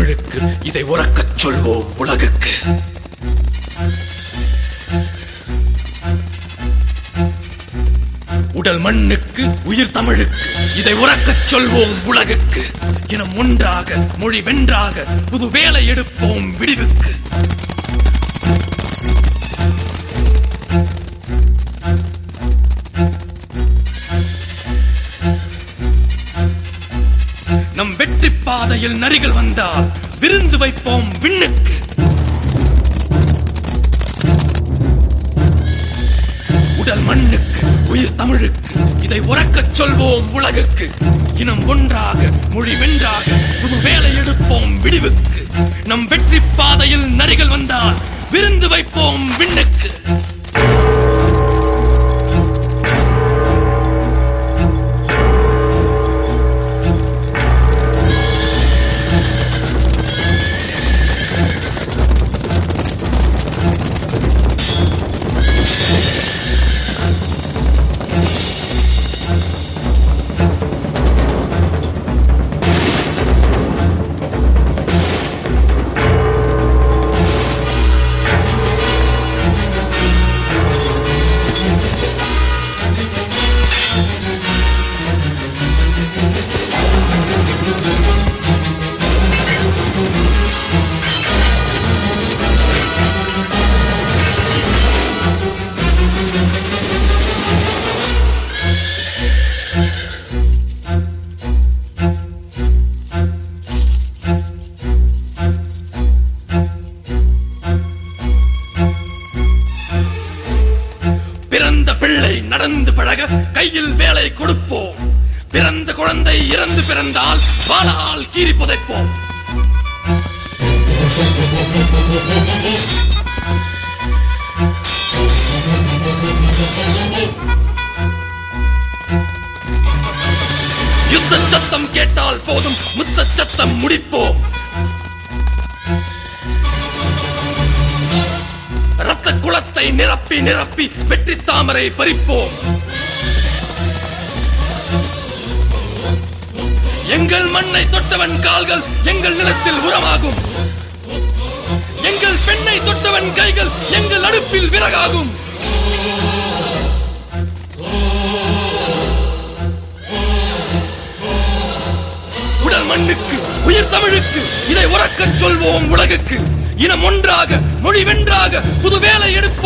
தமிழுக்கு இதை உறக்கச் சொல்வோம் உலகுக்கு உடல் மண்ணுக்கு உயிர் தமிழுக்கு இதை உறக்கச் சொல்வோம் உலகுக்கு இனம் ஒன்றாக மொழி வென்றாக புது வேலை எடுப்போம் விடிவுக்கு நம் வெற்றி பாதையில் நரிகள் வந்தால் விருந்து வைப்போம் விண்ணுக்கு உடல் மண்ணுக்கு உயிர் தமிழுக்கு இதை உறக்கச் சொல்வோம் உலகுக்கு இனம் ஒன்றாக மொழி வென்றாக புது வேலை எடுப்போம் விடிவுக்கு நம் வெற்றி பாதையில் நரிகள் வந்தால் விருந்து வைப்போம் விண்ணுக்கு பிறந்த பிள்ளை நடந்து பழக கையில் வேலை கொடுப்போம் பிறந்த குழந்தை இறந்து பிறந்தால் வாளால் கீறி புதைப்போம் யுத்த சத்தம் கேட்டால் போதும் முத்த சத்தம் முடிப்போம் ரத்த குளத்தை நிரப்பி நிரப்பி வெற்றி தாமரை பறிப்போம் எங்கள் மண்ணை தொட்டவன் கால்கள் எங்கள் நிலத்தில் உரமாகும் எங்கள் பெண்ணை தொட்டவன் கைகள் எங்கள் அடுப்பில் விறகாகும் உடல் மண்ணுக்கு உயிர் தமிழுக்கு இதை உறக்கச் சொல்வோம் உலகுக்கு இனம் ஒன்றாக மொழி வென்றாக புது வேலை எடுப்போம்